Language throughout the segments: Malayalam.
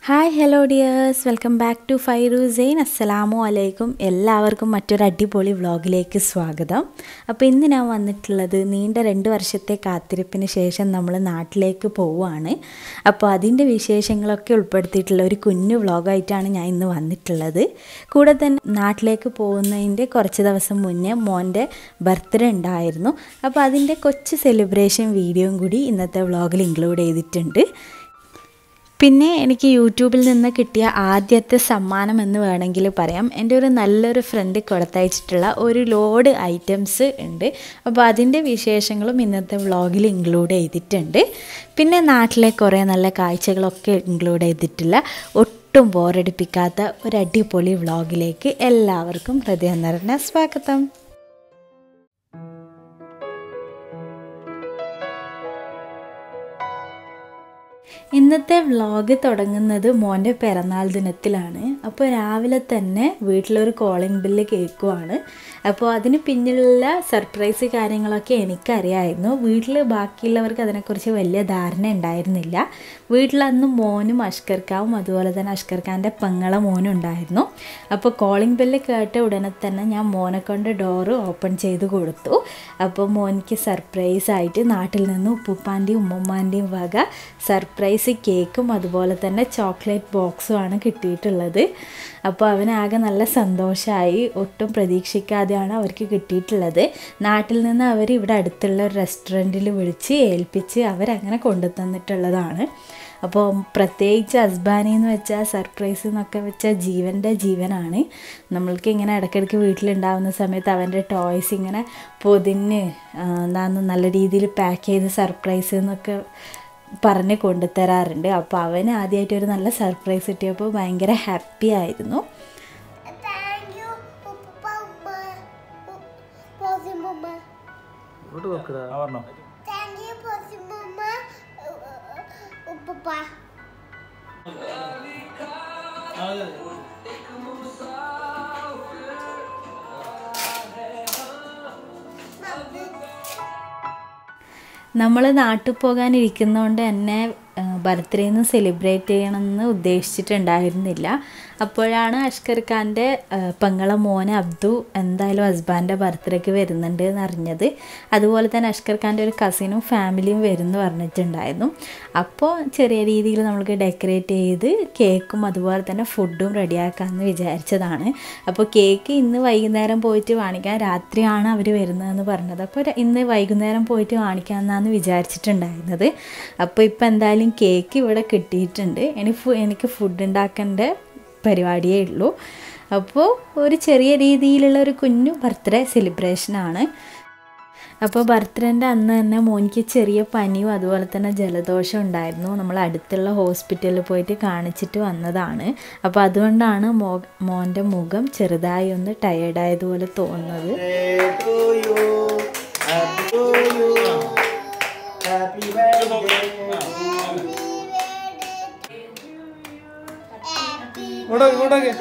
Hi hello dears welcome back to Fairu Zain അസ്സലാമു അലൈക്കും എല്ലാവർക്കും മറ്റൊരു അടിപൊളി വ്ളോഗിലേക്ക് സ്വാഗതം അപ്പോൾ ഇന്ന് ഞാൻ വന്നിട്ടുള്ളത് നീണ്ട രണ്ട് വർഷത്തെ കാത്തിരിപ്പിന് ശേഷം നമ്മൾ നാട്ടിലേക്ക് പോവുകയാണ് അപ്പോൾ അതിൻ്റെ വിശേഷങ്ങളൊക്കെ ഉൾപ്പെടുത്തിയിട്ടുള്ള ഒരു കുഞ്ഞു വ്ളോഗായിട്ടാണ് ഞാൻ ഇന്ന് വന്നിട്ടുള്ളത് കൂടെ തന്നെ നാട്ടിലേക്ക് പോകുന്നതിൻ്റെ കുറച്ച് ദിവസം മുന്നേ മോൻ്റെ ബർത്ത്ഡേ ഉണ്ടായിരുന്നു അപ്പോൾ അതിൻ്റെ കൊച്ചു സെലിബ്രേഷൻ വീഡിയോയും കൂടി ഇന്നത്തെ വ്ളോഗിൽ ഇൻക്ലൂഡ് ചെയ്തിട്ടുണ്ട് പിന്നെ എനിക്ക് യൂട്യൂബിൽ നിന്ന് കിട്ടിയ ആദ്യത്തെ സമ്മാനം എന്ന് വേണമെങ്കിൽ പറയാം എൻ്റെ ഒരു നല്ലൊരു ഫ്രണ്ട് കൊടുത്തയച്ചിട്ടുള്ള ഒരു ലോഡ് ഐറ്റംസ് ഉണ്ട് അപ്പോൾ അതിൻ്റെ വിശേഷങ്ങളും ഇന്നത്തെ വ്ളോഗിൽ ഇൻക്ലൂഡ് ചെയ്തിട്ടുണ്ട് പിന്നെ നാട്ടിലെ കുറേ നല്ല കാഴ്ചകളൊക്കെ ഇൻക്ലൂഡ് ചെയ്തിട്ടില്ല ഒട്ടും ബോറടിപ്പിക്കാത്ത ഒരു അടിപൊളി വ്ളോഗിലേക്ക് എല്ലാവർക്കും ഹൃദയം നിറഞ്ഞ സ്വാഗതം ഇന്നത്തെ വ്ളോഗ് തുടങ്ങുന്നത് മോൻ്റെ പിറന്നാൾ ദിനത്തിലാണ് അപ്പോൾ രാവിലെ തന്നെ വീട്ടിലൊരു കോളിംഗ് ബില്ല് കേൾക്കുവാണ് അപ്പോൾ അതിന് പിന്നിലുള്ള സർപ്രൈസ് കാര്യങ്ങളൊക്കെ എനിക്കറിയായിരുന്നു വീട്ടിൽ ബാക്കിയുള്ളവർക്ക് അതിനെക്കുറിച്ച് വലിയ ധാരണ ഉണ്ടായിരുന്നില്ല വീട്ടിൽ അന്ന് മോനും അഷ്കർക്കാവും അതുപോലെ തന്നെ അഷ്കർഖാൻ്റെ പെങ്ങള മോനും ഉണ്ടായിരുന്നു അപ്പോൾ കോളിംഗ് ബില്ല് കേട്ട ഉടനെ തന്നെ ഞാൻ മോനെ കൊണ്ട് ഡോറ് ഓപ്പൺ ചെയ്ത് കൊടുത്തു അപ്പോൾ മോനിക്ക് സർപ്രൈസ് ആയിട്ട് നാട്ടിൽ നിന്ന് ഉപ്പുപ്പാൻ്റെയും ഉമ്മമ്മാൻ്റെയും വക സർപ്രൈസ് കേക്കും അതുപോലെ തന്നെ ചോക്ലേറ്റ് ബോക്സും ആണ് കിട്ടിയിട്ടുള്ളത് അപ്പോൾ അവനാകെ നല്ല സന്തോഷമായി ഒട്ടും പ്രതീക്ഷിക്കാതെയാണ് അവർക്ക് കിട്ടിയിട്ടുള്ളത് നാട്ടിൽ നിന്ന് അവർ ഇവിടെ അടുത്തുള്ള ഒരു റെസ്റ്റോറൻറ്റിൽ വിളിച്ച് ഏൽപ്പിച്ച് അവരങ്ങനെ കൊണ്ടു തന്നിട്ടുള്ളതാണ് അപ്പോൾ പ്രത്യേകിച്ച് അസ്ബാനി എന്ന് വെച്ചാൽ സർപ്രൈസ് എന്നൊക്കെ വെച്ചാൽ ജീവൻ്റെ ജീവനാണ് നമ്മൾക്ക് ഇങ്ങനെ ഇടയ്ക്കിടയ്ക്ക് വീട്ടിലുണ്ടാവുന്ന സമയത്ത് അവൻ്റെ ടോയ്സ് ഇങ്ങനെ പൊതിഞ്ഞ് എന്താന്ന് നല്ല രീതിയിൽ പാക്ക് ചെയ്ത് സർപ്രൈസ് എന്നൊക്കെ പറഞ്ഞ് കൊണ്ടുതരാറുണ്ട് അപ്പോൾ അവന് ആദ്യമായിട്ട് ഒരു നല്ല സർപ്രൈസ് കിട്ടിയപ്പോൾ ഭയങ്കര ഹാപ്പി ആയിരുന്നു Thank you, Papa, Umma. Posim Umma. ഇങ്ങോട്ട് നോക്കടാ പറഞ്ഞോ Thank you, Posim Umma. Papa. നമ്മൾ നാട്ടിൽ പോകാനിരിക്കുന്നതുകൊണ്ട് തന്നെ ബർത്ത്ഡേ ഒന്ന് സെലിബ്രേറ്റ് ചെയ്യണമെന്ന് ഉദ്ദേശിച്ചിട്ടുണ്ടായിരുന്നില്ല അപ്പോഴാണ് അഷ്കർ ഖാൻ്റെ പെങ്ങളെ മോനെ അബ്ദു എന്തായാലും ഹസ്ബാൻ്റെ ബർത്ത്ഡേക്ക് വരുന്നുണ്ട് എന്ന് അറിഞ്ഞത് അതുപോലെ തന്നെ അഷ്കർ ഖാൻ്റെ ഒരു കസിനും ഫാമിലിയും വരുമെന്ന് പറഞ്ഞിട്ടുണ്ടായിരുന്നു അപ്പോൾ ചെറിയ രീതിയിൽ നമുക്ക് ഡെക്കറേറ്റ് ചെയ്ത് കേക്കും അതുപോലെ തന്നെ ഫുഡും റെഡിയാക്കാമെന്ന് വിചാരിച്ചതാണ് അപ്പോൾ കേക്ക് ഇന്ന് വൈകുന്നേരം പോയിട്ട് വാങ്ങിക്കാൻ രാത്രിയാണ് അവർ വരുന്നതെന്ന് പറഞ്ഞത് അപ്പോൾ ഇന്ന് വൈകുന്നേരം പോയിട്ട് വാങ്ങിക്കാമെന്നാണ് വിചാരിച്ചിട്ടുണ്ടായിരുന്നത് അപ്പോൾ ഇപ്പോൾ എന്തായാലും കേക്ക് ഇവിടെ കിട്ടിയിട്ടുണ്ട് ഇനി ഫു എനിക്ക് ഫുഡ് ഉണ്ടാക്കേണ്ട പരിപാടിയേ ഉള്ളൂ അപ്പോൾ ഒരു ചെറിയ രീതിയിലുള്ള ഒരു കുഞ്ഞു ബർത്ത്ഡേ സെലിബ്രേഷനാണ് അപ്പോൾ ബർത്ത്ഡേൻ്റെ അന്ന് തന്നെ മോനിക്ക് ചെറിയ പനിയും അതുപോലെ തന്നെ ജലദോഷം ഉണ്ടായിരുന്നു നമ്മൾ അടുത്തുള്ള ഹോസ്പിറ്റലിൽ പോയിട്ട് കാണിച്ചിട്ട് വന്നതാണ് അപ്പോൾ അതുകൊണ്ടാണ് മോ മോൻ്റെ മുഖം ചെറുതായി ഒന്ന് ടയേർഡായതുപോലെ തോന്നുന്നത് ഇങ്ങോട്ടോക്ക് ഇങ്ങോട്ടോക്ക്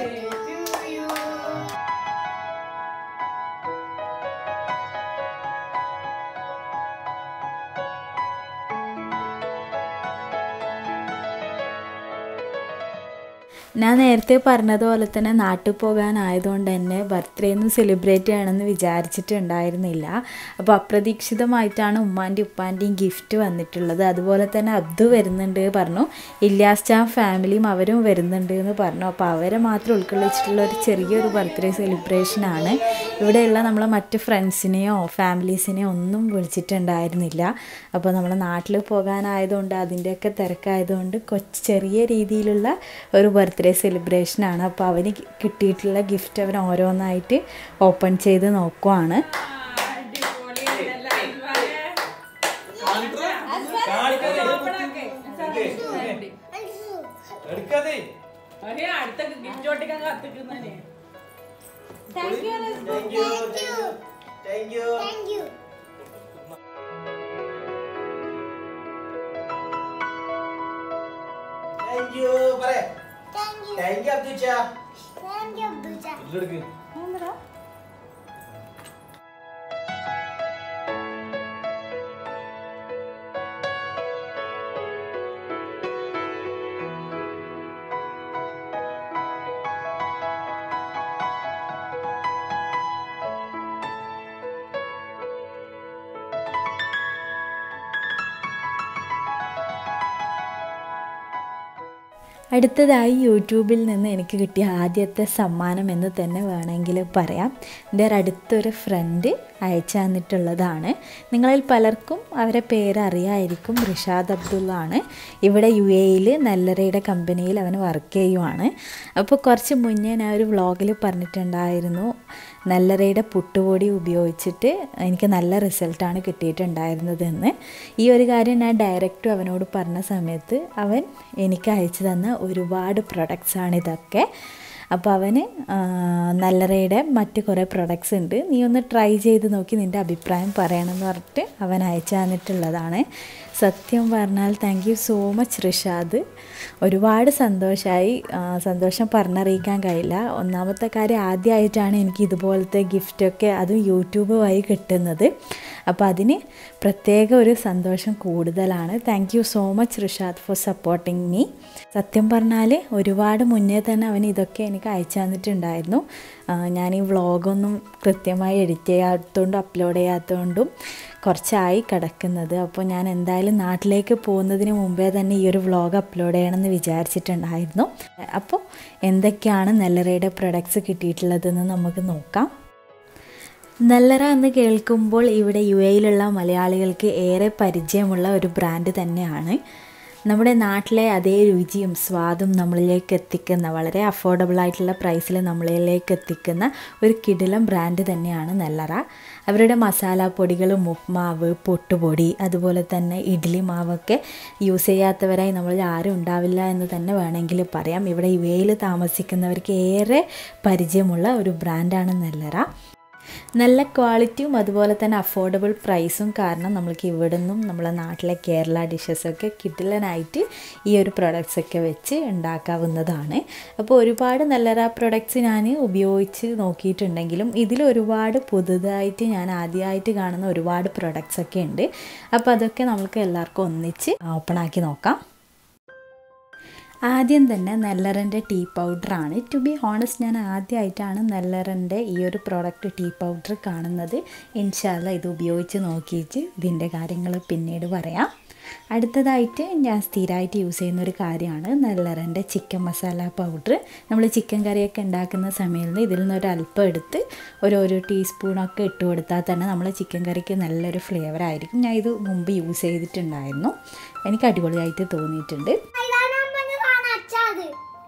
ഞാൻ നേരത്തെ പറഞ്ഞതുപോലെ തന്നെ നാട്ടിൽ പോകാനായതുകൊണ്ട് തന്നെ ബർത്ത്ഡേ ഒന്നും സെലിബ്രേറ്റ് ചെയ്യണമെന്ന് വിചാരിച്ചിട്ടുണ്ടായിരുന്നില്ല അപ്പോൾ അപ്രതീക്ഷിതമായിട്ടാണ് ഉമ്മാൻ്റെയും ഉപ്പാൻ്റെയും ഗിഫ്റ്റ് വന്നിട്ടുള്ളത് അതുപോലെ തന്നെ അബ്ദു വരുന്നുണ്ട് പറഞ്ഞു ഇല്യാസ് ചാൻ ഫാമിലിയും അവരും വരുന്നുണ്ട് എന്ന് പറഞ്ഞു അപ്പോൾ അവരെ മാത്രം ഉൾക്കൊള്ളിച്ചിട്ടുള്ള ഒരു ചെറിയൊരു ബർത്ത്ഡേ സെലിബ്രേഷനാണ് ഇവിടെയുള്ള നമ്മളെ മറ്റ് ഫ്രണ്ട്സിനെയോ ഫാമിലീസിനെയോ ഒന്നും വിളിച്ചിട്ടുണ്ടായിരുന്നില്ല അപ്പോൾ നമ്മൾ നാട്ടിൽ പോകാനായതുകൊണ്ട് അതിൻ്റെയൊക്കെ തിരക്കായതുകൊണ്ട് കൊച്ച് ചെറിയ രീതിയിലുള്ള ഒരു ബർത്ത്ഡേ സെലിബ്രേഷനാണ് അപ്പോൾ അവന് കിട്ടിയിട്ടുള്ള ഗിഫ്റ്റ് അവൻ ഓരോന്നായിട്ട് ഓപ്പൺ ചെയ്ത് നോക്കുവാണ് എടുക്കാതെ അടുത്ത ഗിഫ്റ്റ് ഒട്ടിക്കാൻ കാത്തിക്കുന്നേ Thank you. Thank you thank you Thank you. Thank you പറയേ Thank you. താങ്ക് യു അബ്ദുച്ച Thank you, Abdullah. ഇല്ലെടുക്ക് Thank അടുത്തതായി യൂട്യൂബിൽ നിന്ന് എനിക്ക് കിട്ടിയ ആദ്യത്തെ സമ്മാനം എന്ന് തന്നെ വേണമെങ്കിൽ പറയാം എൻ്റെ ഒരു അടുത്തൊരു ഫ്രണ്ട് അയച്ചു തന്നിട്ടുള്ളതാണ് നിങ്ങളിൽ പലർക്കും അവരെ പേര് അറിയായിരിക്കും റിഷാദ് അബ്ദുള്ള ആണ് ഇവിടെ യു എയിൽ നെല്ലറയുടെ കമ്പനിയിൽ അവൻ വർക്ക് ചെയ്യുവാണ് അപ്പോൾ കുറച്ച് മുന്നേ ഞാൻ ഒരു വ്ളോഗിൽ പറഞ്ഞിട്ടുണ്ടായിരുന്നു നെല്ലറയുടെ പുട്ടുപൊടി ഉപയോഗിച്ചിട്ട് എനിക്ക് നല്ല റിസൾട്ടാണ് കിട്ടിയിട്ടുണ്ടായിരുന്നതെന്ന് ഈ ഒരു കാര്യം ഞാൻ ഡയറക്റ്റും അവനോട് പറഞ്ഞ സമയത്ത് അവൻ എനിക്ക് അയച്ചു തന്ന ഒരുപാട് പ്രൊഡക്ട്സാണ് ഇതൊക്കെ അപ്പോൾ അവന് ആ, നല്ലറയുടെ മറ്റ് കുറേ പ്രൊഡക്ട്സ് ഉണ്ട് നീ ഒന്ന് ട്രൈ ചെയ്ത് നോക്കി നിൻ്റെ അഭിപ്രായം പറയണമെന്ന് പറഞ്ഞിട്ട് അവൻ അയച്ചു തന്നിട്ടുള്ളതാണ് സത്യം പറഞ്ഞാൽ thank you so much Rishad ഒരുപാട് സന്തോഷമായി ആ, സന്തോഷം പറഞ്ഞറിയിക്കാൻ കഴിയില്ല ഒന്നാമത്തെ കാര്യം ആദ്യമായിട്ടാണ് എനിക്ക് ഇതുപോലത്തെ ഗിഫ്റ്റൊക്കെ അതും യൂട്യൂബ് വഴി കിട്ടുന്നത് അപ്പോൾ അതിന് പ്രത്യേക ഒരു സന്തോഷം കൂടുതലാണ് thank you so much Rishad for supporting me സത്യം പറഞ്ഞാൽ ഒരുപാട് മുന്നേ തന്നെ അവൻ ഇതൊക്കെ എനിക്ക് അയച്ചു തന്നിട്ടുണ്ടായിരുന്നു ആ, ഞാൻ ഈ വ്ളോഗൊന്നും കൃത്യമായി എഡിറ്റ് ചെയ്യാത്തതുകൊണ്ടും അപ്ലോഡ് ചെയ്യാത്തതുകൊണ്ടും കുറച്ചായി കിടക്കുന്നത് അപ്പോൾ ഞാൻ എന്തായാലും നാട്ടിലേക്ക് പോകുന്നതിന് മുമ്പേ തന്നെ ഈ ഒരു വ്ളോഗ് അപ്ലോഡ് ചെയ്യണമെന്ന് വിചാരിച്ചിട്ടുണ്ടായിരുന്നു അപ്പോൾ എന്തൊക്കെയാണ് നെല്ലറയുടെ പ്രൊഡക്ട്സ് കിട്ടിയിട്ടുള്ളതെന്ന് നമുക്ക് നോക്കാം നെല്ലറ എന്ന് കേൾക്കുമ്പോൾ ഇവിടെ യു എയിലുള്ള മലയാളികൾക്ക് ഏറെ പരിചയമുള്ള ഒരു ബ്രാൻഡ് തന്നെയാണ് നമ്മുടെ നാട്ടിലെ അതേ രുചിയും സ്വാദും നമ്മളിലേക്ക് എത്തിക്കുന്ന വളരെ അഫോർഡബിൾ ആയിട്ടുള്ള പ്രൈസിൽ നമ്മളിലേക്ക് എത്തിക്കുന്ന ഒരു കിടിലം ബ്രാൻഡ് തന്നെയാണ് നെല്ലറ അവരുടെ മസാലപ്പൊടികളും ഉപ്മാവ് പൊട്ടുപൊടി അതുപോലെ തന്നെ ഇഡ്ഡലി മാവൊക്കെ യൂസ് ചെയ്യാത്തവരായി നമ്മളിൽ ആരും ഉണ്ടാവില്ല എന്ന് തന്നെ വേണമെങ്കിൽ പറയാം ഇവിടെ യു എയിൽ താമസിക്കുന്നവർക്ക് ഏറെ പരിചയമുള്ള ഒരു ബ്രാൻഡാണ് നെല്ലറ നല്ല ക്വാളിറ്റിയും അതുപോലെ തന്നെ അഫോർഡബിൾ പ്രൈസും കാരണം നമ്മൾക്ക് ഇവിടെ നിന്നും നമ്മളെ നാട്ടിലെ കേരള ഡിഷസൊക്കെ കിട്ടിലനായിട്ട് ഈ ഒരു പ്രൊഡക്ട്സ് ഒക്കെ വെച്ച് ഉണ്ടാക്കാവുന്നതാണ് അപ്പോൾ ഒരുപാട് നല്ലറ പ്രൊഡക്ട്സ് ഞാൻ ഉപയോഗിച്ച് നോക്കിയിട്ടുണ്ടെങ്കിലും ഇതിൽ ഒരുപാട് പുതുതായിട്ട് ഞാൻ ആദ്യമായിട്ട് കാണുന്ന ഒരുപാട് പ്രൊഡക്ട്സ് ഒക്കെ ഉണ്ട് അപ്പോൾ അതൊക്കെ നമുക്ക് എല്ലാവർക്കും ഒന്നിച്ച് ഓപ്പൺ ആക്കി നോക്കാം ആദ്യം തന്നെ നെല്ലറൻ്റെ ടീ പൗഡറാണ് ടു ബി ഹോണസ്റ്റ് ഞാൻ ആദ്യമായിട്ടാണ് നെല്ലറൻ്റെ ഈ ഒരു പ്രോഡക്റ്റ് ടീ പൗഡർ കാണുന്നത് ഇൻഷാല്ല ഇത് ഉപയോഗിച്ച് നോക്കിയിട്ട് ഇതിൻ്റെ കാര്യങ്ങൾ പിന്നീട് പറയാം അടുത്തതായിട്ട് ഞാൻ സ്ഥിരമായിട്ട് യൂസ് ചെയ്യുന്ന ഒരു കാര്യമാണ് നെല്ലറൻ്റെ ചിക്കൻ മസാല പൗഡർ നമ്മൾ ചിക്കൻ കറിയൊക്കെ ഉണ്ടാക്കുന്ന സമയത്ത് ഇതിൽ നിന്ന് ഒരു അല്പം എടുത്ത് ഒരു ഒരു ടീസ്പൂണൊക്കെ ഇട്ട് കൊടുത്താൽ തന്നെ നമ്മളെ ചിക്കൻ കറിക്ക് നല്ലൊരു ഫ്ലേവർ ആയിരിക്കും ഞാൻ ഇത് മുമ്പ് യൂസ് ചെയ്തിട്ടുണ്ടായിരുന്നു എനിക്ക് അടിപൊളിയായിട്ട് തോന്നിയിട്ടുണ്ട് ഇതാണ് അമ്മന്റെ സാധനം അച്ചാത്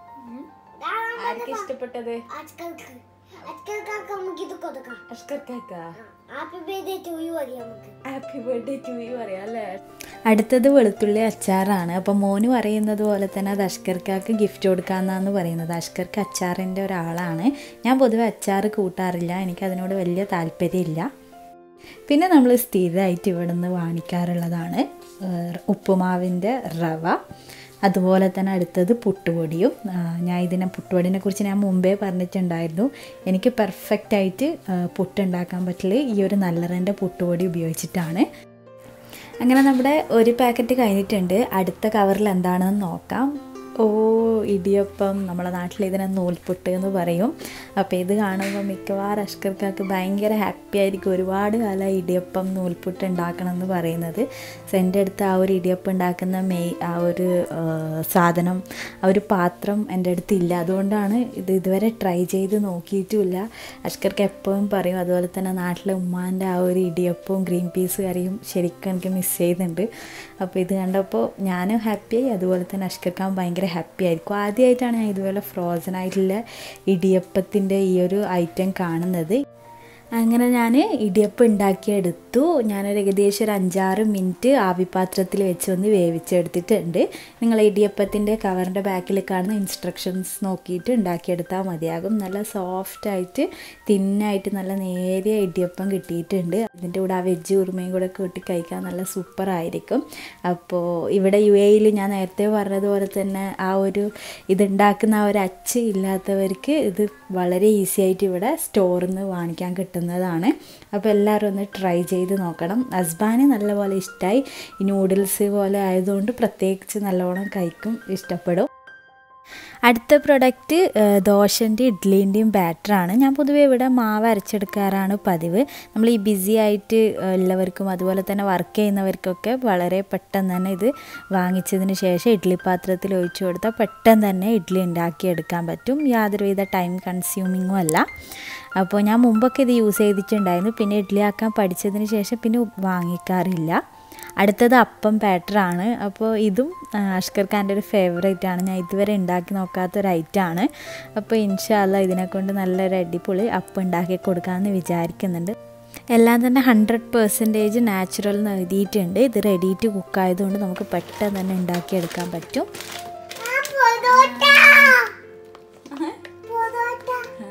ഇതാണ് ആർക്ക് ഇഷ്ടപ്പെട്ടത് അച്ഛക്ക് അച്ഛക്കൊക്കെ നമുക്ക് ഇത് കൊടുക്കാം അഷ്കർക്കാക്ക ഹാപ്പി ബർത്ത്ഡേ ടു യു അറിയാം നമുക്ക് ഹാപ്പി ബർത്ത്ഡേ ടു യു പറയാം അല്ലേ അടുത്തത് വെളുത്തുള്ളി അച്ചാറാണ് അപ്പം മോന് പറയുന്നത് പോലെ തന്നെ അത് അഷ്കർക്കാക്ക് ഗിഫ്റ്റ് കൊടുക്കാമെന്നാണ് പറയുന്നത് അഷ്കർക്ക് അച്ചാറിൻ്റെ ഒരാളാണ് ഞാൻ പൊതുവെ അച്ചാർ കൂട്ടാറില്ല എനിക്ക് അതിനോട് വലിയ താല്പര്യമില്ല പിന്നെ നമ്മൾ സ്ഥിരമായിട്ട് ഇവിടെ നിന്ന് വാങ്ങിക്കാറുള്ളതാണ് ഏർ, ഉപ്പുമാവിൻ്റെ റവ അതുപോലെ തന്നെ അടുത്തത് പുട്ടുപൊടിയും ആ, ഞാൻ ഇതിനെ പുട്ടുപൊടിനെ കുറിച്ച് ഞാൻ മുമ്പേ പറഞ്ഞിട്ടുണ്ടായിരുന്നു എനിക്ക് പെർഫെക്റ്റായിട്ട് പുട്ടുണ്ടാക്കാൻ പറ്റല് ഈ ഒരു നല്ലറിൻ്റെ പുട്ടുപൊടി ഉപയോഗിച്ചിട്ടാണ് അങ്ങനെ നമ്മുടെ ഒരു പാക്കറ്റ് കഴിഞ്ഞിട്ടുണ്ട് അടുത്ത കവറിൽ എന്താണെന്ന് നോക്കാം ഓ ഇടിയപ്പം നമ്മളെ നാട്ടിൽ ഇതിനെ നൂൽപുട്ട് എന്ന് പറയും അപ്പോൾ ഇത് കാണുമ്പോൾ മിക്കവാറും അഷ്കർക്കാർക്ക് ഭയങ്കര ഹാപ്പി ആയിരിക്കും ഒരുപാട് കാലം ഇടിയപ്പം നൂൽപുട്ട് ഉണ്ടാക്കണം എന്ന് പറയുന്നത് സോ എൻ്റെ അടുത്ത് ആ ഒരു ഇടിയപ്പം ഉണ്ടാക്കുന്ന മെയ് ആ ഒരു ആ, സാധനം ആ ഒരു പാത്രം എൻ്റെ അടുത്ത് ഇല്ല അതുകൊണ്ടാണ് ഇത് ഇതുവരെ ട്രൈ ചെയ്ത് നോക്കിയിട്ടുമില്ല അഷ്കർക്ക് എപ്പോഴും പറയും അതുപോലെ തന്നെ നാട്ടിലെ ഉമ്മാൻ്റെ ആ ഒരു ഇടിയപ്പവും ഗ്രീൻ പീസ് കറിയും ശരിക്കും എനിക്ക് മിസ് ചെയ്യുന്നുണ്ട് അപ്പോൾ ഇത് കണ്ടപ്പോൾ ഞാനും ഹാപ്പിയായി അതുപോലെ തന്നെ അഷ്കർക്കാൻ ഭയങ്കര ഹാപ്പി ആയിരിക്കും ആദ്യമായിട്ടാണ് ഞാൻ ഇതുപോലെ ഫ്രോസൺ ആയിട്ടുള്ള ഇടിയപ്പത്തിൻ്റെ ഈ ഒരു ഐറ്റം കാണുന്നത് അങ്ങനെ ഞാൻ ഇടിയപ്പം ഉണ്ടാക്കിയെടുത്തു ഞാനൊരു ഏകദേശം ഒരു അഞ്ചാറ് മിനിറ്റ് ആവിപാത്രത്തിൽ വെച്ച് ഒന്ന് വേവിച്ചെടുത്തിട്ടുണ്ട് നിങ്ങൾ ഇടിയപ്പത്തിൻ്റെ കവറിൻ്റെ ബാക്കിൽ കാണുന്ന ഇൻസ്ട്രക്ഷൻസ് നോക്കിയിട്ട് ഉണ്ടാക്കിയെടുത്താൽ മതിയാകും നല്ല സോഫ്റ്റായിട്ട് തിന്നായിട്ട് നല്ല നേരിയ ഇടിയപ്പം കിട്ടിയിട്ടുണ്ട് ഇതിൻ്റെ കൂടെ ആ വെജ് ഉറുമയും കൂടെ കൂട്ടി കഴിക്കാൻ നല്ല സൂപ്പർ ആയിരിക്കും അപ്പോൾ ഇവിടെ യു എയിൽ ഞാൻ നേരത്തെ പറഞ്ഞതുപോലെ തന്നെ ആ ഒരു ഇതുണ്ടാക്കുന്ന ആ ഒരു അച്ച് ഇല്ലാത്തവർക്ക് ഇത് വളരെ ഈസി ആയിട്ട് ഇവിടെ സ്റ്റോറിൽ നിന്ന് വാങ്ങിക്കാൻ കിട്ടുന്നതാണ് അപ്പോൾ എല്ലാവരും ഒന്ന് ട്രൈ ചെയ്ത് നോക്കണം ഹസ്ബാന് നല്ലപോലെ ഇഷ്ടമായി ഈ നൂഡിൽസ് പോലെ ആയതുകൊണ്ട് പ്രത്യേകിച്ച് നല്ലോണം കഴിക്കും ഇഷ്ടപ്പെടും അടുത്ത പ്രൊഡക്റ്റ് ദോശൻ്റെ ഇഡ്ഡലീൻ്റെയും ബാറ്ററാണ് ഞാൻ പൊതുവേ ഇവിടെ മാവ് അരച്ചെടുക്കാറാണ് പതിവ് നമ്മൾ ഈ ബിസി ആയിട്ട് ഏഹ്, ഉള്ളവർക്കും അതുപോലെ തന്നെ വർക്ക് ചെയ്യുന്നവർക്കൊക്കെ വളരെ പെട്ടെന്ന് തന്നെ ഇത് വാങ്ങിച്ചതിന് ശേഷം ഇഡ്ഡലി പാത്രത്തിൽ ഒഴിച്ചു കൊടുത്താൽ പെട്ടെന്ന് തന്നെ ഇഡ്ഡലി ഉണ്ടാക്കിയെടുക്കാൻ പറ്റും യാതൊരുവിധ ടൈം കൺസ്യൂമിങ്ങും അല്ല അപ്പോൾ ഞാൻ മുമ്പൊക്കെ ഇത് യൂസ് ചെയ്തിട്ടുണ്ടായിരുന്നു പിന്നെ ഇഡ്ഡലി ആക്കാൻ പഠിച്ചതിന് ശേഷം പിന്നെ വാങ്ങിക്കാറില്ല അടുത്തത് അപ്പം ബാറ്ററാണ് അപ്പോൾ ഇതും ആ, അഷ്കർ ഖാൻ്റെ ഒരു ഫേവറേറ്റ് ആണ് ഞാൻ ഇതുവരെ ഉണ്ടാക്കി നോക്കാത്തൊരു ഐറ്റമാണ് അപ്പോൾ ഇൻഷാല്ല ഇതിനെ കൊണ്ട് നല്ലൊരു അടിപൊളി അപ്പം ഉണ്ടാക്കി കൊടുക്കാമെന്ന് വിചാരിക്കുന്നുണ്ട് എല്ലാം തന്നെ ഹൺഡ്രഡ് പെർസെൻറ്റേജ് നാച്ചുറൽ എന്ന് എഴുതിയിട്ടുണ്ട് ഇത് റെഡി ടു കുക്ക് ആയതുകൊണ്ട് നമുക്ക് പെട്ടെന്ന് തന്നെ ഉണ്ടാക്കിയെടുക്കാൻ പറ്റും ആ പൊറോട്ട പൊറോട്ട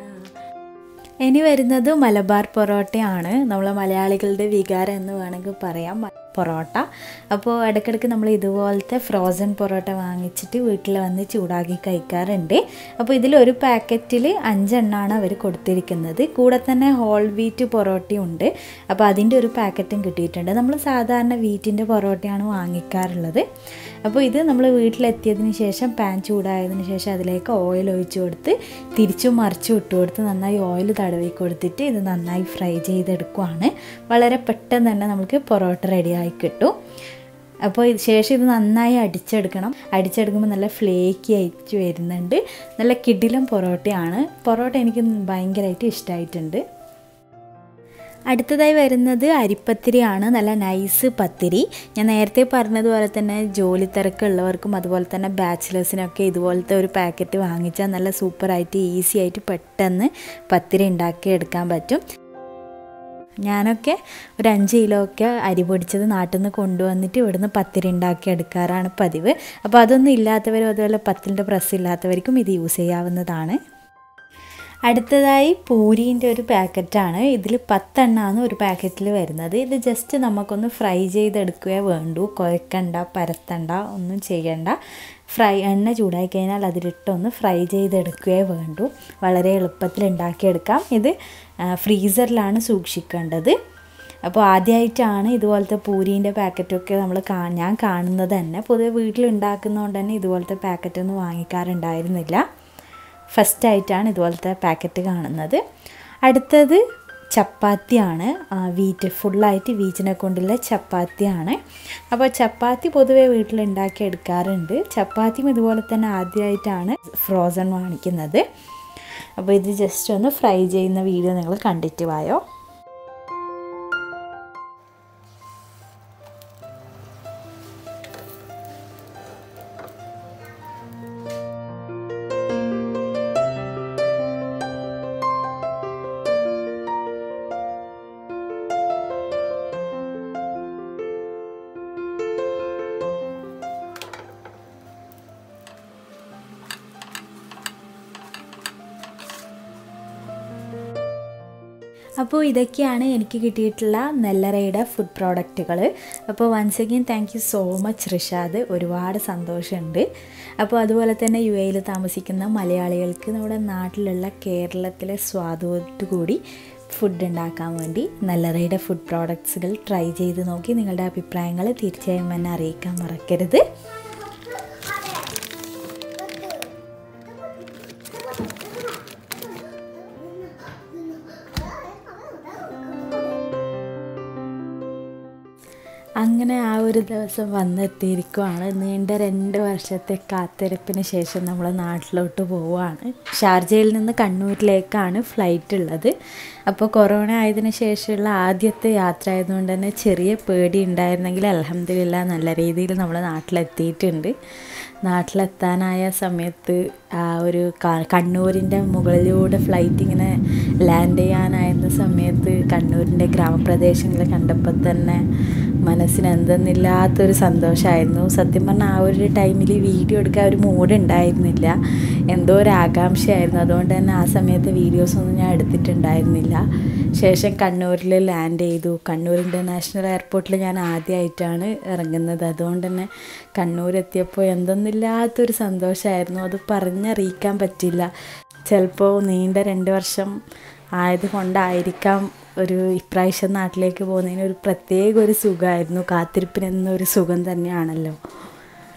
ഇനി വരുന്നത് മലബാർ പൊറോട്ടയാണ് നമ്മളെ മലയാളികളുടെ വികാരം എന്ന് വേണമെങ്കിൽ പറയാം മ- പൊറോട്ട അപ്പോൾ ഇടയ്ക്കിടയ്ക്ക് നമ്മൾ ഇതുപോലത്തെ ഫ്രോസൺ പൊറോട്ട വാങ്ങിച്ചിട്ട് വീട്ടിൽ വന്ന് ചൂടാക്കി കഴിക്കാറുണ്ട് അപ്പോൾ ഇതിലൊരു പാക്കറ്റിൽ അഞ്ചെണ്ണമാണ് അവർ കൊടുത്തിരിക്കുന്നത് കൂടെ തന്നെ ഹോൾ വീറ്റ് പൊറോട്ടയും ഉണ്ട് അപ്പോൾ അതിൻ്റെ ഒരു പാക്കറ്റും കിട്ടിയിട്ടുണ്ട് നമ്മൾ സാധാരണ വീറ്റിൻ്റെ പൊറോട്ടയാണ് വാങ്ങിക്കാറുള്ളത് അപ്പോൾ ഇത് നമ്മൾ വീട്ടിലെത്തിയതിന് ശേഷം പാൻ ചൂടായതിന് ശേഷം അതിലേക്ക് ഓയിൽ ഒഴിച്ച് കൊടുത്ത് തിരിച്ചും മറിച്ചും ഇട്ട് കൊടുത്ത് നന്നായി ഓയിൽ തടവി കൊടുത്തിട്ട് ഇത് നന്നായി ഫ്രൈ ചെയ്തെടുക്കുവാണ് വളരെ പെട്ടെന്ന് തന്നെ നമുക്ക് പൊറോട്ട റെഡിയായി കിട്ടും അപ്പോൾ ഇത് ശേഷം ഇത് നന്നായി അടിച്ചെടുക്കണം അടിച്ചെടുക്കുമ്പോൾ നല്ല ഫ്ലേക്കി ആയിട്ട് വരുന്നുണ്ട് നല്ല കിടിലം പൊറോട്ടയാണ് പൊറോട്ട എനിക്ക് ഭയങ്കരമായിട്ട് ഇഷ്ടമായിട്ടുണ്ട് അടുത്തതായി വരുന്നത് അരിപ്പത്തിരിയാണ് നല്ല നൈസ് പത്തിരി ഞാൻ നേരത്തെ പറഞ്ഞതുപോലെ തന്നെ ജോലി തിരക്കുള്ളവർക്കും അതുപോലെ തന്നെ ബാച്ചിലേഴ്സിനൊക്കെ ഇതുപോലത്തെ ഒരു പാക്കറ്റ് വാങ്ങിച്ചാൽ നല്ല സൂപ്പറായിട്ട് ഈസി ആയിട്ട് പെട്ടെന്ന് പത്തിരി ഉണ്ടാക്കി എടുക്കാൻ പറ്റും ഞാനൊക്കെ ഒരു അഞ്ച് കിലോ ഒക്കെ അരി പൊടിച്ചത് നാട്ടിൽ നിന്ന് കൊണ്ടുവന്നിട്ട് ഇവിടുന്ന് പത്തിരി ഉണ്ടാക്കി എടുക്കാറാണ് പതിവ് അപ്പോൾ അതൊന്നും ഇല്ലാത്തവരും അതുപോലെ പത്തിൻ്റെ പ്രസ് ഇല്ലാത്തവർക്കും ഇത് യൂസ് ചെയ്യാവുന്നതാണ് അടുത്തതായി പൂരീൻ്റെ ഒരു പാക്കറ്റാണ് ഇതിൽ പത്തെണ്ണമാണ് ഒരു പാക്കറ്റിൽ വരുന്നത് ഇത് ജസ്റ്റ് നമുക്കൊന്ന് ഫ്രൈ ചെയ്തെടുക്കുകയേ വേണ്ടൂ കുഴക്കണ്ട പരത്തണ്ട ഒന്നും ചെയ്യണ്ട ഫ്രൈ എണ്ണ ചൂടായി കഴിഞ്ഞാൽ അതിലിട്ടൊന്ന് ഫ്രൈ ചെയ്തെടുക്കുകയേ വേണ്ടൂ വളരെ എളുപ്പത്തിൽ ഉണ്ടാക്കിയെടുക്കാം ഇത് ആ, ഫ്രീസറിലാണ് സൂക്ഷിക്കേണ്ടത് അപ്പോൾ ആദ്യമായിട്ടാണ് ഇതുപോലത്തെ പൂരീൻ്റെ പാക്കറ്റൊക്കെ നമ്മൾ കാ ഞാൻ കാണുന്നത് തന്നെ പൊതുവെ വീട്ടിൽ ഉണ്ടാക്കുന്നതുകൊണ്ട് തന്നെ ഇതുപോലത്തെ പാക്കറ്റൊന്നും വാങ്ങിക്കാറുണ്ടായിരുന്നില്ല ഫസ്റ്റ് ആയിട്ടാണ് ഇതുപോലത്തെ പാക്കറ്റ് കാണുന്നത് അടുത്തത് ചപ്പാത്തിയാണ് ആ, വീറ്റ് ഫുള്ളായിട്ട് വീറ്റിനെ കൊണ്ടുള്ള ചപ്പാത്തിയാണ് അപ്പോൾ ചപ്പാത്തി പൊതുവേ വീട്ടിൽ ഉണ്ടാക്കി എടുക്കാറുണ്ട് ചപ്പാത്തിയും ഇതുപോലെ തന്നെ ആദ്യമായിട്ടാണ് ഫ്രോസൺ വാങ്ങിക്കുന്നത് അപ്പോൾ ഇത് ജസ്റ്റ് ഒന്ന് ഫ്രൈ ചെയ്യുന്ന വീഡിയോ നിങ്ങൾ കണ്ടിട്ട് വായോ അപ്പോൾ ഇതൊക്കെയാണ് എനിക്ക് കിട്ടിയിട്ടുള്ള നെല്ലറയുടെ ഫുഡ് പ്രോഡക്റ്റുകൾ അപ്പോൾ once again thank you so much Rishad ഒരുപാട് സന്തോഷമുണ്ട് അപ്പോൾ അതുപോലെ തന്നെ യു എയിൽ താമസിക്കുന്ന മലയാളികൾക്ക് നമ്മുടെ നാട്ടിലുള്ള കേരളത്തിലെ സ്വാദോടുകൂടി ഫുഡ് ഉണ്ടാക്കാൻ വേണ്ടി നെല്ലറയുടെ ഫുഡ് പ്രോഡക്ട്സുകൾ ട്രൈ ചെയ്ത് നോക്കി നിങ്ങളുടെ അഭിപ്രായങ്ങൾ തീർച്ചയായും എന്നെ അറിയിക്കാൻ മറക്കരുത് അങ്ങനെ ആ ഒരു ദിവസം വന്നെത്തിയിരിക്കുവാണ് നീണ്ട രണ്ട് വർഷത്തെ കാത്തിരിപ്പിന് ശേഷം നമ്മൾ നാട്ടിലോട്ട് പോവുകയാണ് ഷാർജയിൽ നിന്ന് കണ്ണൂരിലേക്കാണ് ഫ്ലൈറ്റ് ഉള്ളത് അപ്പോൾ കൊറോണ ആയതിനു ശേഷമുള്ള ആദ്യത്തെ യാത്ര ആയതുകൊണ്ട് തന്നെ ചെറിയ പേടി ഉണ്ടായിരുന്നെങ്കിൽ അലഹമില്ല നല്ല രീതിയിൽ നമ്മൾ നാട്ടിലെത്തിയിട്ടുണ്ട് നാട്ടിലെത്താനായ സമയത്ത് ആ ഒരു ക- കണ്ണൂരിൻ്റെ മുകളിലൂടെ ഫ്ലൈറ്റ് ഇങ്ങനെ ലാൻഡ് ചെയ്യാനായിരുന്ന സമയത്ത് കണ്ണൂരിൻ്റെ ഗ്രാമപ്രദേശങ്ങൾ കണ്ടപ്പോൾ തന്നെ മനസ്സിന് എന്തെന്നില്ലാത്തൊരു സന്തോഷമായിരുന്നു സത്യം പറഞ്ഞാൽ ആ ഒരു ടൈമിൽ വീഡിയോ എടുക്കാൻ ഒരു മൂഡ് ഉണ്ടായിരുന്നില്ല എന്തോ ഒരു ആകാംക്ഷയായിരുന്നു അതുകൊണ്ട് തന്നെ ആ സമയത്ത് വീഡിയോസൊന്നും ഞാൻ എടുത്തിട്ടുണ്ടായിരുന്നില്ല ശേഷം കണ്ണൂരിൽ ലാൻഡ് ചെയ്തു കണ്ണൂർ ഇൻ്റർനാഷണൽ എയർപോർട്ടിൽ ഞാൻ ആദ്യമായിട്ടാണ് ഇറങ്ങുന്നത് അതുകൊണ്ട് തന്നെ കണ്ണൂർ എത്തിയപ്പോൾ എന്തെന്നില്ലാത്തൊരു സന്തോഷമായിരുന്നു അത് പറഞ്ഞറിയിക്കാൻ പറ്റില്ല ചിലപ്പോൾ നീണ്ട രണ്ട് വർഷം ആയതുകൊണ്ടായിരിക്കാം ഒരു ഇപ്രാവശ്യം നാട്ടിലേക്ക് പോകുന്നതിന് ഒരു പ്രത്യേക ഒരു സുഖമായിരുന്നു കാത്തിരിപ്പിന് എന്നൊരു സുഖം തന്നെയാണല്ലോ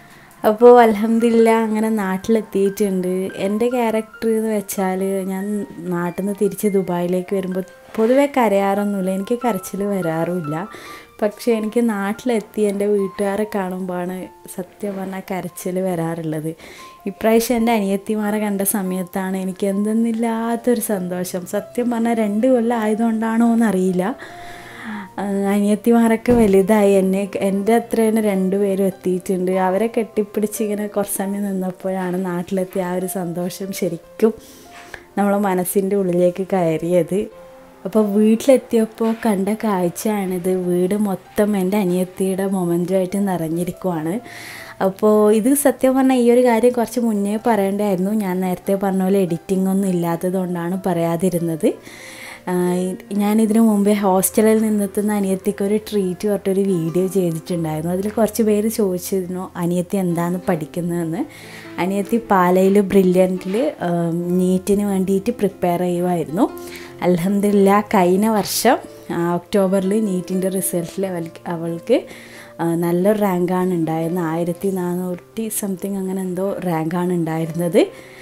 അപ്പോൾ അലഹമില്ല അങ്ങനെ നാട്ടിലെത്തിയിട്ടുണ്ട് എൻ്റെ ക്യാരക്ടർ എന്ന് വെച്ചാൽ ഞാൻ നാട്ടിൽ നിന്ന് തിരിച്ച് ദുബായിലേക്ക് വരുമ്പോൾ പൊതുവെ കരയാറൊന്നുമില്ല എനിക്ക് കരച്ചിൽ വരാറുമില്ല പക്ഷേ എനിക്ക് നാട്ടിലെത്തി എൻ്റെ വീട്ടുകാരെ കാണുമ്പോഴാണ് സത്യം പറഞ്ഞാൽ കരച്ചിൽ വരാറുള്ളത് ഇപ്രാവശ്യം എൻ്റെ അനിയത്തിമാരെ കണ്ട സമയത്താണ് എനിക്ക് എന്തെന്നില്ലാത്തൊരു സന്തോഷം സത്യം പറഞ്ഞാൽ രണ്ട് കൊല്ലം ആയതുകൊണ്ടാണോ എന്നറിയില്ല അനിയത്തിമാരൊക്കെ വലുതായി എന്നെ എൻ്റെ അത്ര തന്നെ രണ്ടുപേരും എത്തിയിട്ടുണ്ട് അവരെ കെട്ടിപ്പിടിച്ച് ഇങ്ങനെ കുറച്ച് സമയം നിന്നപ്പോഴാണ് നാട്ടിലെത്തിയ ആ ഒരു സന്തോഷം ശരിക്കും നമ്മളെ മനസ്സിൻ്റെ ഉള്ളിലേക്ക് കയറിയത് അപ്പോൾ വീട്ടിലെത്തിയപ്പോൾ കണ്ട കാഴ്ചയാണിത് വീട് മൊത്തം എൻ്റെ അനിയത്തിയുടെ മൊമെൻറ്റുമായിട്ട് നിറഞ്ഞിരിക്കുവാണ് അപ്പോൾ ഇത് സത്യം പറഞ്ഞാൽ ഈ ഒരു കാര്യം കുറച്ച് മുന്നേ പറയേണ്ടായിരുന്നു ഞാൻ നേരത്തെ പറഞ്ഞ പോലെ എഡിറ്റിംഗ് ഒന്നും ഇല്ലാത്തത് കൊണ്ടാണ് പറയാതിരുന്നത് ഞാൻ ഇതിനു മുമ്പേ ഹോസ്റ്റലിൽ നിന്നെത്തുന്ന അനിയത്തിക്ക് ഒരു ട്രീറ്റ് പറഞ്ഞിട്ടൊരു വീഡിയോ ചെയ്തിട്ടുണ്ടായിരുന്നു അതിൽ കുറച്ച് പേര് ചോദിച്ചിരുന്നു അനിയത്തി എന്താണ് പഠിക്കുന്നതെന്ന് അനിയത്തി പാലയിൽ ബ്രില്യൻറ്റിൽ നീറ്റിന് വേണ്ടിയിട്ട് പ്രിപ്പയർ ചെയ്യുമായിരുന്നു അലഹമില്ല കഴിഞ്ഞ വർഷം ഒക്ടോബറിൽ നീറ്റിൻ്റെ റിസൾട്ടിൽ അവൾക്ക് അവൾക്ക് നല്ലൊരു റാങ്കാണ് ഉണ്ടായിരുന്നത് ആയിരത്തി നാനൂറ്റി സംതിങ് അങ്ങനെ എന്തോ റാങ്കാണ് ഉണ്ടായിരുന്നത്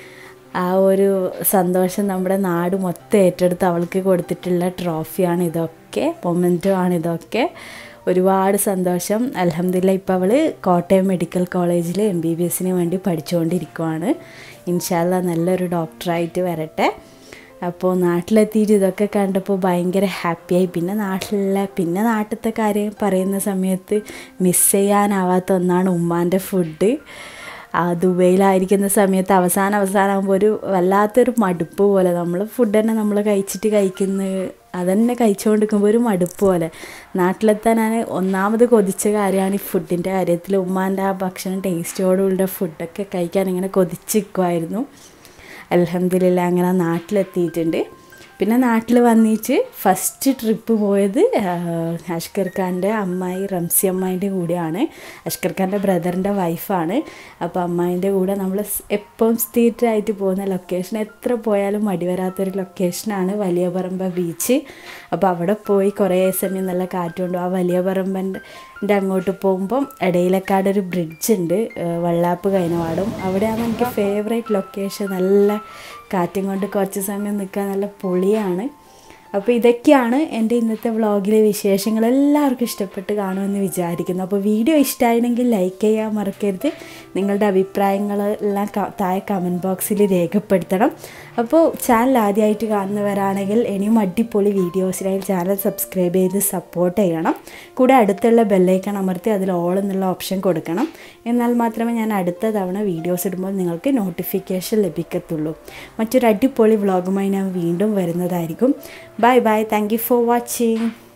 ആ ഒരു സന്തോഷം നമ്മുടെ നാട് മൊത്തം ഏറ്റെടുത്ത് അവൾക്ക് കൊടുത്തിട്ടുള്ള ട്രോഫിയാണ് ഇതൊക്കെ മൊമെൻറ്റോ ആണ് ഇതൊക്കെ ഒരുപാട് സന്തോഷം അലഹമില്ല ഇപ്പോൾ അവൾ കോട്ടയം മെഡിക്കൽ കോളേജിൽ എം ബി ബി എസിന് വേണ്ടി പഠിച്ചുകൊണ്ടിരിക്കുവാണ് ഇൻഷാല്ല നല്ലൊരു ഡോക്ടറായിട്ട് വരട്ടെ അപ്പോൾ നാട്ടിലെത്തിയിട്ട് ഇതൊക്കെ കണ്ടപ്പോൾ ഭയങ്കര ഹാപ്പിയായി പിന്നെ നാട്ടിലുള്ള പിന്നെ നാട്ടിലത്തെ കാര്യം പറയുന്ന സമയത്ത് മിസ് ചെയ്യാനാവാത്ത ഒന്നാണ് ഉമ്മാൻ്റെ ഫുഡ് ആ ദുബൈയിലായിരിക്കുന്ന സമയത്ത് അവസാനം അവസാനമാകുമ്പോൾ ഒരു വല്ലാത്തൊരു മടുപ്പ് പോലെ നമ്മൾ ഫുഡ് തന്നെ നമ്മൾ കഴിച്ചിട്ട് കഴിക്കുന്ന അതന്നെ കഴിച്ചുകൊണ്ടിരിക്കുമ്പോൾ ഒരു മടുപ്പ് പോലെ നാട്ടിലെത്താൻ ഞാൻ ഒന്നാമത് കൊതിച്ച കാര്യമാണ് ഈ ഫുഡിൻ്റെ കാര്യത്തിൽ ഉമ്മാൻ്റെ ആ ഭക്ഷണം ടേസ്റ്റോടുള്ള ഫുഡൊക്കെ കഴിക്കാൻ ഇങ്ങനെ കൊതിച്ചിരിക്കുമായിരുന്നു അലഹമില്ല അങ്ങനെ നാട്ടിലെത്തിയിട്ടുണ്ട് പിന്നെ നാട്ടിൽ വന്നിട്ട് ഫസ്റ്റ് ട്രിപ്പ് പോയത് അഷ്കർ ഖാൻ്റെ അമ്മായി റംസി അമ്മായിൻ്റെ കൂടെയാണ് അഷ്കർ ഖാൻ്റെ ബ്രദറിൻ്റെ വൈഫാണ് അപ്പോൾ അമ്മായിൻ്റെ കൂടെ നമ്മൾ എപ്പോഴും സ്ഥിരമായിട്ട് പോകുന്ന ലൊക്കേഷൻ എത്ര പോയാലും മടി വരാത്തൊരു ലൊക്കേഷനാണ് വലിയ പറമ്പ ബീച്ച് അപ്പോൾ അവിടെ പോയി കുറേ സമയം നല്ല കാറ്റുകൊണ്ട് ആ വലിയ പറമ്പൻ്റെ അങ്ങോട്ട് പോകുമ്പം ഇടയിലക്കാട് ഒരു ബ്രിഡ്ജ് ഉണ്ട് വള്ളാപ്പ് കൈനവാടും അവിടെയാണ് എനിക്ക് ഫേവറേറ്റ് ലൊക്കേഷൻ നല്ല കാറ്റും കൊണ്ട് കുറച്ച് സമയം നിൽക്കാൻ നല്ല പൊളിയാണ് അപ്പോൾ ഇതൊക്കെയാണ് എൻ്റെ ഇന്നത്തെ വ്ളോഗിലെ വിശേഷങ്ങൾ എല്ലാവർക്കും ഇഷ്ടപ്പെട്ട് കാണുമെന്ന് വിചാരിക്കുന്നു അപ്പോൾ വീഡിയോ ഇഷ്ടമായിരുന്നെങ്കിൽ ലൈക്ക് ചെയ്യാൻ മറക്കരുത് നിങ്ങളുടെ അഭിപ്രായങ്ങളെല്ലാം താഴെ കമൻറ്റ് ബോക്സിൽ രേഖപ്പെടുത്തണം അപ്പോൾ ചാനൽ ആദ്യമായിട്ട് കാണുന്നവരാണെങ്കിൽ ഇനിയും അടിപൊളി വീഡിയോസിനായി ചാനൽ സബ്സ്ക്രൈബ് ചെയ്ത് സപ്പോർട്ട് ചെയ്യണം കൂടെ അടുത്തുള്ള ബെല്ലൈക്കൺ അമർത്തി അതിൽ ഓൾ എന്നുള്ള ഓപ്ഷൻ കൊടുക്കണം എന്നാൽ മാത്രമേ ഞാൻ അടുത്ത തവണ വീഡിയോസ് ഇടുമ്പോൾ നിങ്ങൾക്ക് നോട്ടിഫിക്കേഷൻ ലഭിക്കത്തുള്ളൂ മറ്റൊരു അടിപൊളി വ്ളോഗുമായി ഞാൻ വീണ്ടും വരുന്നതായിരിക്കും bye bye thank you for watching